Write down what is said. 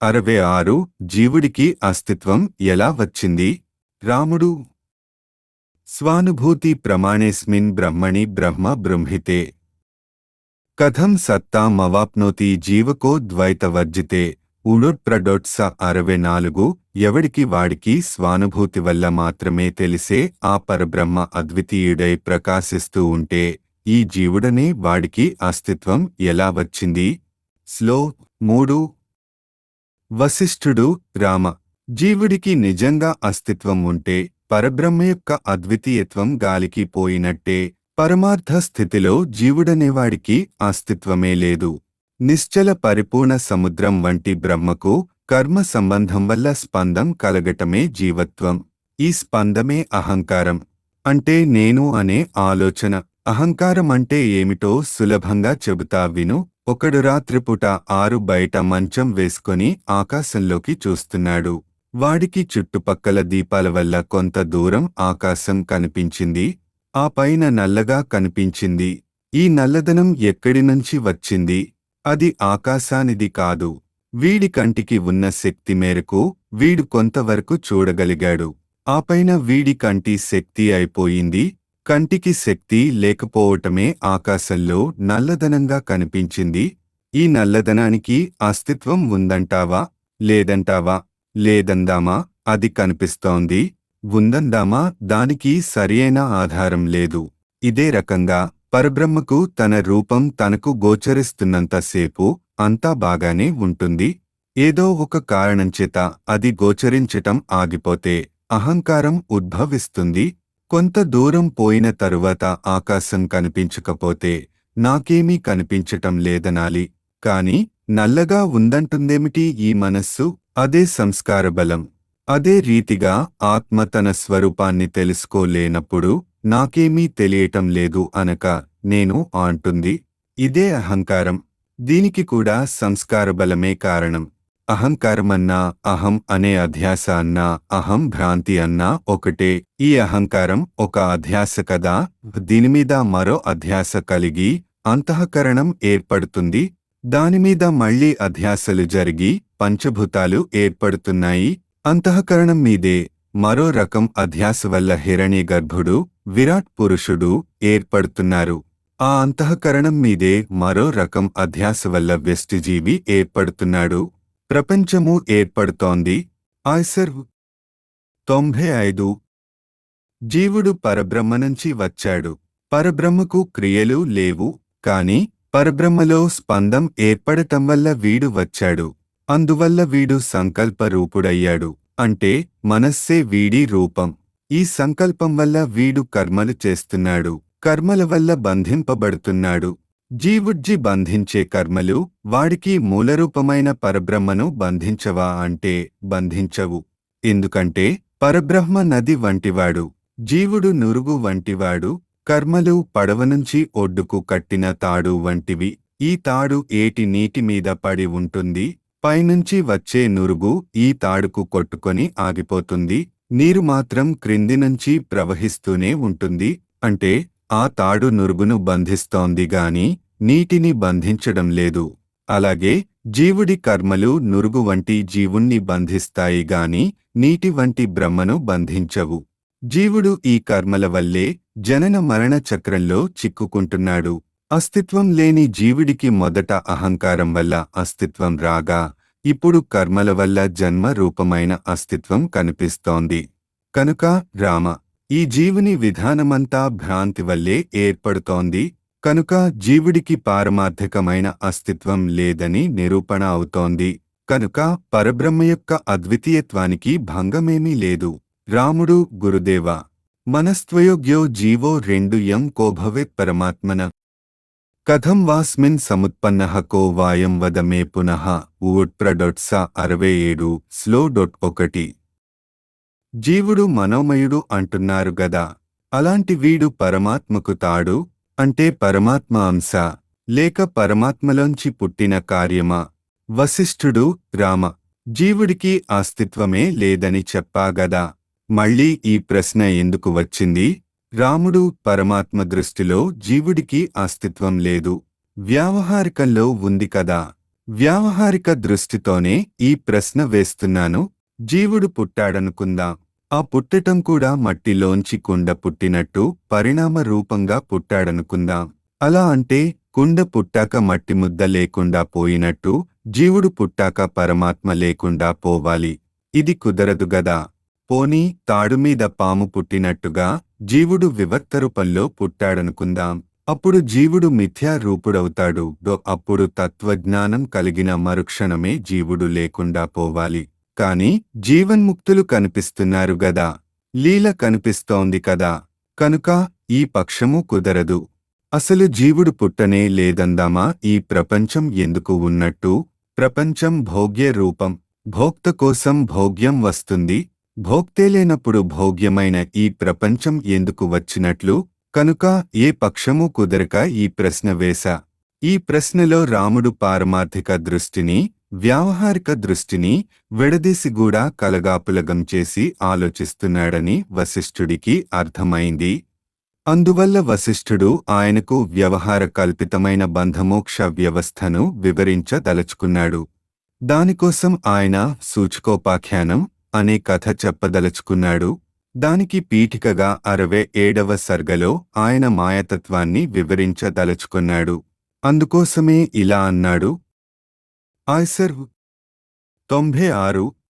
అరవై ఆరు జీవుడికి అస్తిత్వం ఎలా వచ్చింది రాముడు స్వానుభూతి ప్రమాణేస్మిన్ బ్రహ్మణి బ్రహ్మ బృంహితే కథం సత్తామవాప్నోతి జీవకో ద్వైతవర్జితే ఉడొట్ప్రడొట్స అరవై నాలుగు ఎవడికి వాడికి స్వానుభూతి వల్ల మాత్రమే తెలిసే ఆ పరబ్రహ్మ అద్వితీయుడై ప్రకాశిస్తూ ఉంటే ఈ జీవుడనే వాడికి అస్తిత్వం ఎలా వచ్చింది స్లో మూడు వశిష్ఠుడు రామ జీవుడికి నిజంగా అస్తిత్వం ఉంటే పరబ్రహ్మ యొక్క అద్వితీయత్వం గాలికి పోయినట్టే పరమార్థ స్థితిలో జీవుడనేవాడికి అస్తిత్వమే లేదు నిశ్చల పరిపూర్ణ సముద్రం వంటి బ్రహ్మకు కర్మ సంబంధం వల్ల స్పందం కలగటమే జీవత్వం ఈ స్పందమే అహంకారం అంటే నేను అనే ఆలోచన అహంకారం అంటే ఏమిటో సులభంగా చెబుతా విను ఒకడు రాత్రిపూట ఆరు బయట మంచం వేసుకొని ఆకాశంలోకి చూస్తున్నాడు వాడికి చుట్టుపక్కల దీపాల వల్ల కొంత దూరం ఆకాశం కనిపించింది ఆ పైన నల్లగా కనిపించింది ఈ నల్లదనం ఎక్కడి నుంచి వచ్చింది అది ఆకాశానిది కాదు వీడి కంటికి ఉన్న శక్తి మేరకు వీడు కొంతవరకు చూడగలిగాడు ఆపైన వీడి కంటి శక్తి అయిపోయింది కంటికి శక్తి లేకపోవటమే ఆకాశంలో నల్లదనంగా కనిపించింది ఈ నల్లదనానికి అస్తిత్వం ఉందంటావా లేదంటావా లేదందామా అది కనిపిస్తోంది ఉందందామా దానికి సరియైన ఆధారం లేదు ఇదే రకంగా పరబ్రహ్మకు తన రూపం తనకు గోచరిస్తున్నంతసేపు అంతా బాగానే ఉంటుంది ఏదో ఒక కారణం చేత అది గోచరించటం ఆగిపోతే అహంకారం ఉద్భవిస్తుంది కొంత దూరం పోయిన తరువాత ఆకాశం కనిపించకపోతే నాకేమీ కనిపించటం లేదనాలి కాని నల్లగా ఉందంటుందేమిటి ఈ మనస్సు అదే సంస్కార బలం అదే రీతిగా ఆత్మ తన స్వరూపాన్ని తెలుసుకోలేనప్పుడు నాకేమీ తెలియటం లేదు అనక నేను అంటుంది ఇదే అహంకారం దీనికి కూడా సంస్కార బలమే కారణం అహంకారమన్నా అహం అనే అధ్యాస అన్నా అహం భ్రాంతి అన్నా ఒకటే ఈ అహంకారం ఒక అధ్యాస కదా దీనిమీద మరో అధ్యాస కలిగి అంతఃకరణం ఏర్పడుతుంది దానిమీద మళ్లీ అధ్యాసలు జరిగి పంచభూతాలు ఏర్పడుతున్నాయి అంతఃకరణం మీదే మరో రకం అధ్యాస వల్ల హిరణ్య గర్భుడు విరాట్ పురుషుడు ఏర్పడుతున్నారు ఆ అంతఃకరణం మీదే మరో రకం అధ్యాస వల్ల వ్యష్టిజీవి ఏర్పడుతున్నాడు ప్రపంచము ఏర్పడుతోంది ఆయ్సర్ తొంభై ఐదు జీవుడు పరబ్రహ్మ నుంచి వచ్చాడు పరబ్రహ్మకు క్రియలు లేవు కాని పరబ్రహ్మలో స్పందం ఏర్పడటం వల్ల వీడు వచ్చాడు అందువల్ల వీడు సంకల్ప రూపుడయ్యాడు అంటే మనస్సే వీడి రూపం ఈ సంకల్పం వల్ల వీడు కర్మలు చేస్తున్నాడు కర్మల వల్ల బంధింపబడుతున్నాడు జీవుడ్జి బంధించే కర్మలు వాడికి మూలరూపమైన పరబ్రహ్మను బంధించవా అంటే బంధించవు ఎందుకంటే పరబ్రహ్మ నది వంటివాడు జీవుడు నురుగు వంటివాడు కర్మలు పడవ నుంచి ఒడ్డుకు కట్టిన తాడు వంటివి ఈ తాడు ఏటి నీటి మీద పడి ఉంటుంది పైనుంచి వచ్చే నురుగు ఈ తాడుకు కొట్టుకొని ఆగిపోతుంది నీరు మాత్రం క్రింది నుంచి ప్రవహిస్తూనే ఉంటుంది అంటే ఆ తాడు నురుగును బంధిస్తోంది గాని నీటిని బంధించడం లేదు అలాగే జీవుడి కర్మలు నురుగు వంటి జీవుణ్ణి బంధిస్తాయి గాని నీటి వంటి బ్రహ్మను బంధించవు జీవుడు ఈ కర్మల వల్లే జనన మరణ చక్రంలో చిక్కుకుంటున్నాడు అస్తిత్వం లేని జీవుడికి మొదట అహంకారం వల్ల అస్తిత్వం రాగా ఇప్పుడు కర్మల వల్ల జన్మ రూపమైన అస్తిత్వం కనిపిస్తోంది కనుక రామ ఈ జీవుని విధానమంతా భ్రాంతి వల్లే ఏర్పడుతోంది కనుక జీవుడికి పారమార్థికమైన అస్తిత్వం లేదని నిరూపణ అవుతోంది కనుక పరబ్రహ్మ యొక్క అద్వితీయత్వానికి భంగమేమీ లేదు రాముడు గురుదేవ మనస్త్వయోగ్యో జీవో రెండు యం కోభవేత్ పరమాత్మన కథం వాస్మిన్ సముత్పన్న కో వాయం వద మే పునః ఊట్ప్రడొట్స అరవై ఏడు స్లో డొట్ ఒకటి జీవుడు మనోమయుడు అంటున్నారు గదా అలాంటి వీడు పరమాత్మకు తాడు అంటే పరమాత్మ అంశ లేక పరమాత్మలోంచి పుట్టిన కార్యమా వశిష్ఠుడు రామ జీవుడికి అస్తిత్వమే లేదని చెప్పాగదా మళ్ళీ ఈ ప్రశ్న ఎందుకు వచ్చింది రాముడు పరమాత్మ దృష్టిలో జీవుడికి అస్తిత్వం లేదు వ్యావహారికంలో ఉంది కదా వ్యావహారిక దృష్టితోనే ఈ ప్రశ్న వేస్తున్నాను జీవుడు పుట్టాడనుకుందాం ఆ పుట్టటం కూడా మట్టిలోంచి కుండ పుట్టినట్టు పరిణామ రూపంగా పుట్టాడనుకుందాం అలా అంటే కుండ పుట్టాక మట్టి ముద్ద లేకుండా పోయినట్టు జీవుడు పుట్టాక పరమాత్మ లేకుండా పోవాలి ఇది కుదరదు గదా పోనీ తాడుమీద పాము పుట్టినట్టుగా జీవుడు వివర్త రూపంలో పుట్టాడనుకుందాం అప్పుడు జీవుడు మిథ్యా రూపుడవుతాడు డో అప్పుడు తత్వజ్ఞానం కలిగిన మరుక్షణమే జీవుడు లేకుండా పోవాలి కాని జీవన్ముక్తులు కనిపిస్తున్నారు గదా లీల కనిపిస్తోంది కదా కనుక ఈ పక్షము కుదరదు అసలు జీవుడు పుట్టనే లేదందామా ఈ ప్రపంచం ఎందుకు ఉన్నట్టు ప్రపంచం భోగ్య రూపం భోక్త కోసం భోగ్యం వస్తుంది భోక్తే లేనప్పుడు భోగ్యమైన ఈ ప్రపంచం ఎందుకు వచ్చినట్లు కనుక ఏ పక్షము కుదరక ఈ ప్రశ్న వేశా ఈ ప్రశ్నలో రాముడు పారమార్థిక దృష్టిని వ్యావహారిక దృష్టిని విడదీసి కూడా కలగాపులగం చేసి ఆలోచిస్తున్నాడని వశిష్ఠుడికి అర్థమైంది అందువల్ల వశిష్ఠుడు ఆయనకు వ్యవహార కల్పితమైన బంధమోక్ష వ్యవస్థను వివరించదలుచుకున్నాడు దానికోసం ఆయన సూచకోపాఖ్యానం అనే కథ చెప్పదలుచుకున్నాడు దానికి పీఠికగా అరవై ఏడవ సర్గలో ఆయన మాయతత్వాన్ని వివరించదలుచుకున్నాడు అందుకోసమే ఇలా అన్నాడు ఆయ్సర్ తొంభై ఆరు